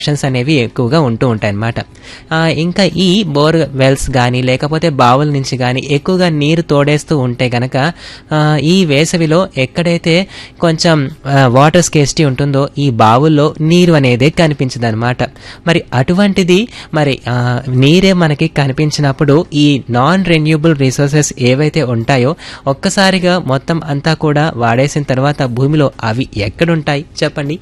options అనేవి ఎక్కువగా ఉంటూ ఉంటాయి అన్నమాట ఇంకా ఈ బోర్ వెల్స్ కానీ లేకపోతే బావుల నుంచి కానీ ఎక్కువగా నీరు తోడేస్తూ ఉంటే గనక ఆ, ఈ వేసవిలో ఎక్కడైతే కొంచెం వాటర్ స్కేస్టీ ఉంటుందో ఈ బావుల్లో నీరు అనేది కనిపించదు అనమాట మరి అటువంటిది మరి ఆ, నీరే మనకి కనిపించినప్పుడు ఈ నాన్ రెన్యూబుల్ రిసోర్సెస్ ఏవైతే ఉంటాయో ఒక్కసారిగా మొత్తం అంతా కూడా వాడేసిన తర్వాత భూమిలో అవి ఎక్కడుంటాయి చెప్పండి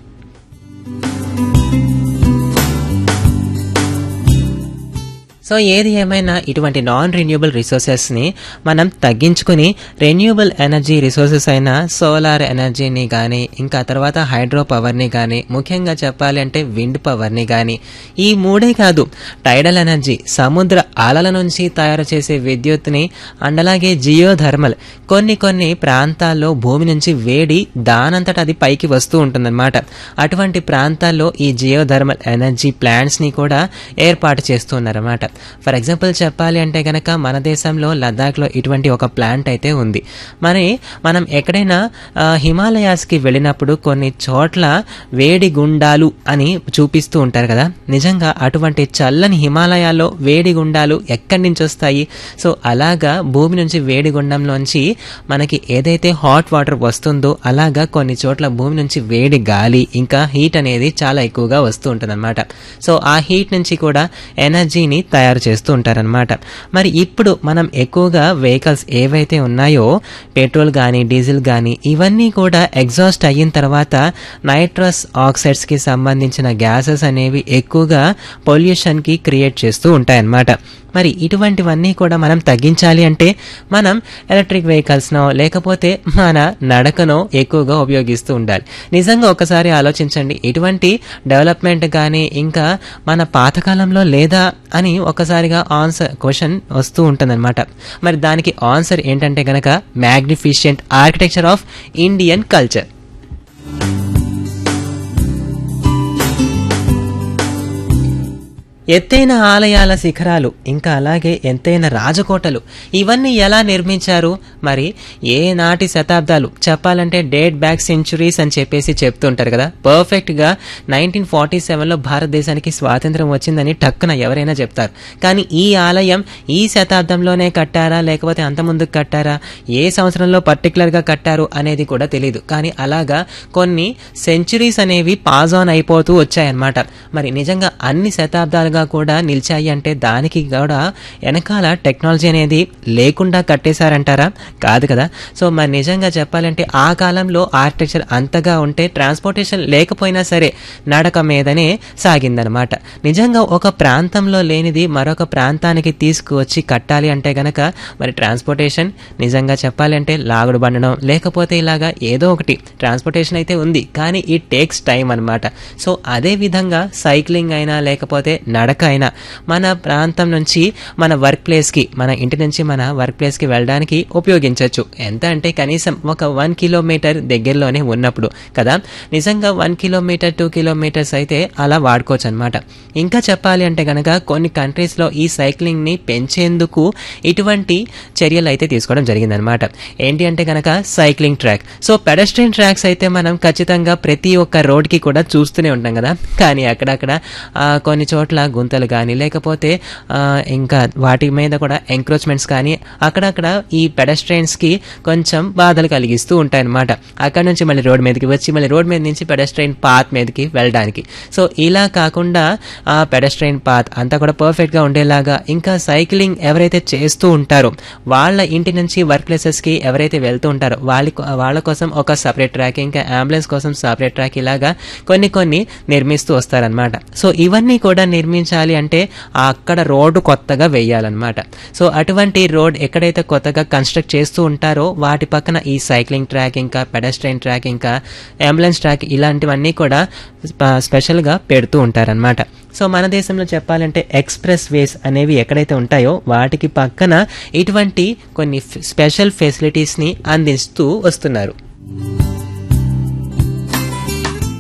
సో ఏది ఏమైనా ఇటువంటి నాన్ రెన్యూబుల్ రిసోర్సెస్ని మనం తగ్గించుకుని రెన్యూబుల్ ఎనర్జీ రిసోర్సెస్ అయిన సోలార్ ఎనర్జీని కానీ ఇంకా తర్వాత హైడ్రో పవర్ని కానీ ముఖ్యంగా చెప్పాలి అంటే విండ్ పవర్ని కానీ ఈ మూడే కాదు టైడల్ ఎనర్జీ సముద్ర అలల నుంచి తయారు చేసే విద్యుత్ని అండ్ అలాగే జియో థర్మల్ కొన్ని కొన్ని ప్రాంతాల్లో భూమి నుంచి వేడి దానంతట అది పైకి వస్తూ ఉంటుందన్నమాట అటువంటి ప్రాంతాల్లో ఈ జియో థర్మల్ ఎనర్జీ ప్లాంట్స్ని కూడా ఏర్పాటు చేస్తున్నారన్నమాట ఫర్ ఎగ్జాంపుల్ చెప్పాలి అంటే కనుక మన దేశంలో లద్దాఖ్లో ఇటువంటి ఒక ప్లాంట్ అయితే ఉంది మరి మనం ఎక్కడైనా ఆ, హిమాలయాస్కి వెళ్ళినప్పుడు కొన్ని చోట్ల వేడి గుండాలు అని చూపిస్తూ ఉంటారు కదా నిజంగా అటువంటి చల్లని హిమాలయాల్లో వేడి గుండాలు ఎక్కడి నుంచి వస్తాయి సో అలాగా భూమి నుంచి వేడి గుండంలోంచి మనకి ఏదైతే హాట్ వాటర్ వస్తుందో అలాగా కొన్ని చోట్ల భూమి నుంచి వేడి గాలి ఇంకా హీట్ అనేది చాలా ఎక్కువగా వస్తూ ఉంటుంది సో ఆ హీట్ నుంచి కూడా ఎనర్జీని తయారు చేస్తూ ఉంటారనమాట మరి ఇప్పుడు మనం ఎక్కువగా వెహికల్స్ ఏవైతే ఉన్నాయో పెట్రోల్ కానీ డీజిల్ కానీ ఇవన్నీ కూడా ఎగ్జాస్ట్ అయిన తర్వాత నైట్రస్ ఆక్సైడ్స్కి సంబంధించిన గ్యాసెస్ అనేవి ఎక్కువగా పొల్యూషన్కి క్రియేట్ చేస్తూ ఉంటాయన్నమాట మరి ఇటువంటివన్నీ కూడా మనం తగ్గించాలి అంటే మనం ఎలక్ట్రిక్ వెహికల్స్నో లేకపోతే మన నడకనో ఎక్కువగా ఉపయోగిస్తూ ఉండాలి నిజంగా ఒకసారి ఆలోచించండి ఇటువంటి డెవలప్మెంట్ కానీ ఇంకా మన పాతకాలంలో లేదా అని ఒకసారిగా ఆన్సర్ క్వశ్చన్ వస్తూ ఉంటుందన్నమాట మరి దానికి ఆన్సర్ ఏంటంటే గనక magnificent architecture of Indian culture ఎత్తైన ఆలయాల శిఖరాలు ఇంకా అలాగే ఎత్తైన రాజకోటలు ఇవన్నీ ఎలా నిర్మించారు మరి ఏ నాటి శతాబ్దాలు చెప్పాలంటే డేట్ బ్యాక్ సెంచురీస్ అని చెప్పేసి చెప్తుంటారు కదా పర్ఫెక్ట్గా నైన్టీన్ ఫార్టీ సెవెన్లో భారతదేశానికి స్వాతంత్రం వచ్చిందని టక్కున ఎవరైనా చెప్తారు కానీ ఈ ఆలయం ఈ శతాబ్దంలోనే కట్టారా లేకపోతే అంత ముందుకు కట్టారా ఏ సంవత్సరంలో పర్టికులర్గా కట్టారు అనేది కూడా తెలియదు కానీ అలాగా కొన్ని సెంచురీస్ అనేవి పాజ్ ఆన్ అయిపోతూ వచ్చాయన్నమాట మరి నిజంగా అన్ని శతాబ్దాలుగా కూడా నిలిచాయి అంటే దానికి కూడా వెనకాల టెక్నాలజీ అనేది లేకుండా కట్టేశారంటారా కాదు కదా సో మరి నిజంగా చెప్పాలంటే ఆ కాలంలో ఆర్కిటెక్చర్ అంతగా ఉంటే ట్రాన్స్పోర్టేషన్ లేకపోయినా సరే నడక మీదనే సాగిందనమాట నిజంగా ఒక ప్రాంతంలో లేనిది మరొక ప్రాంతానికి తీసుకువచ్చి కట్టాలి అంటే గనక మరి ట్రాన్స్పోర్టేషన్ నిజంగా చెప్పాలంటే లాగుడు బండడం లేకపోతే ఇలాగా ఏదో ఒకటి ట్రాన్స్పోర్టేషన్ అయితే ఉంది కానీ ఈ టేక్స్ టైం అనమాట సో అదే విధంగా సైక్లింగ్ అయినా లేకపోతే నడక అయినా మన ప్రాంతం నుంచి మన వర్క్ ప్లేస్కి మన ఇంటి నుంచి మన వర్క్ ప్లేస్కి వెళ్ళడానికి ఉపయోగించవచ్చు ఎంత అంటే కనీసం ఒక వన్ కిలోమీటర్ దగ్గరలోనే ఉన్నప్పుడు కదా నిజంగా వన్ కిలోమీటర్ టూ కిలోమీటర్స్ అయితే అలా వాడుకోవచ్చు అనమాట ఇంకా చెప్పాలి అంటే కనుక కొన్ని కంట్రీస్లో ఈ సైక్లింగ్ని పెంచేందుకు ఇటువంటి చర్యలు అయితే తీసుకోవడం జరిగిందనమాట ఏంటి అంటే కనుక cycling track so pedestrian tracks అయితే మనం ఖచ్చితంగా ప్రతి ఒక్క రోడ్కి కూడా చూస్తూనే ఉంటాం కదా కానీ అక్కడక్కడ ఆ, కొన్ని చోట్ల గుంతలు కానీ లేకపోతే ఆ, ఇంకా వాటి మీద కూడా ఎంక్రోచ్మెంట్స్ కానీ అక్కడక్కడ ఈ పెడస్ట్రైన్స్కి కొంచెం బాధలు కలిగిస్తూ ఉంటాయన్నమాట అక్కడ నుంచి మళ్ళీ రోడ్ మీదకి వచ్చి మళ్ళీ రోడ్ మీద నుంచి పెడస్ట్రైన్ పాత్ మీదకి వెళ్ళడానికి సో ఇలా కాకుండా ఆ పెడస్ట్రైన్ పాత్ అంతా కూడా పర్ఫెక్ట్గా ఉండేలాగా ఇంకా సైక్లింగ్ ఎవరైతే చేస్తూ ఉంటారో వాళ్ళ ఇంటి నుంచి వర్క్ ప్లేసెస్కి ఎవరైతే వెళ్తూ ఉంటారో వాళ్ళ వాళ్ళ కోసం ఒక సపరేట్ ట్రాక్ ఇంకా అంబులెన్స్ కోసం సపరేట్ ట్రాక్ ఇలాగా కొన్ని కొన్ని నిర్మిస్తూ వస్తారనమాట సో ఇవన్నీ కూడా నిర్మించాలి అంటే అక్కడ రోడ్డు కొత్తగా వేయాలన్నమాట సో అటువంటి రోడ్ ఎక్కడైతే కొత్తగా కన్స్ట్రక్ట్ చేస్తూ ఉంటారో వాటి పక్కన ఈ సైక్లింగ్ ట్రాక్ ఇంకా పెడస్ట్రైన్ ట్రాక్ ఇంకా అంబులెన్స్ ట్రాక్ ఇలాంటివన్నీ కూడా స్ప- స్పెషల్గా పెడుతూ ఉంటారనమాట సో మన దేశంలో చెప్పాలంటే ఎక్స్ప్రెస్ వేస్ అనేవి ఎక్కడైతే ఉంటాయో వాటికి పక్కన ఇటువంటి కొన్ని ఫ్- స్పెషల్ ఫెసిలిటీస్ని అందిస్తూ వస్తున్నారు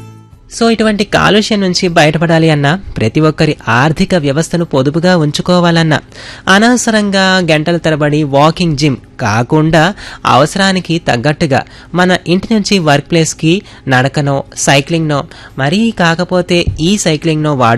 సో ఇటువంటి కాలుష్యం నుంచి బయటపడాలి అన్నా ప్రతి ఒక్కరి ఆర్థిక వ్యవస్థను పొదుపుగా ఉంచుకోవాలన్నా అనవసరంగా గంటల తరబడి వాకింగ్ జిమ్ కాకుండా అవసరానికి తగ్గట్టుగా మన ఇంటి నుంచి వర్క్ ప్లేస్కి నడకనో సైక్లింగ్నో మరీ కాకపోతే ఈ సైక్లింగ్నో వాడు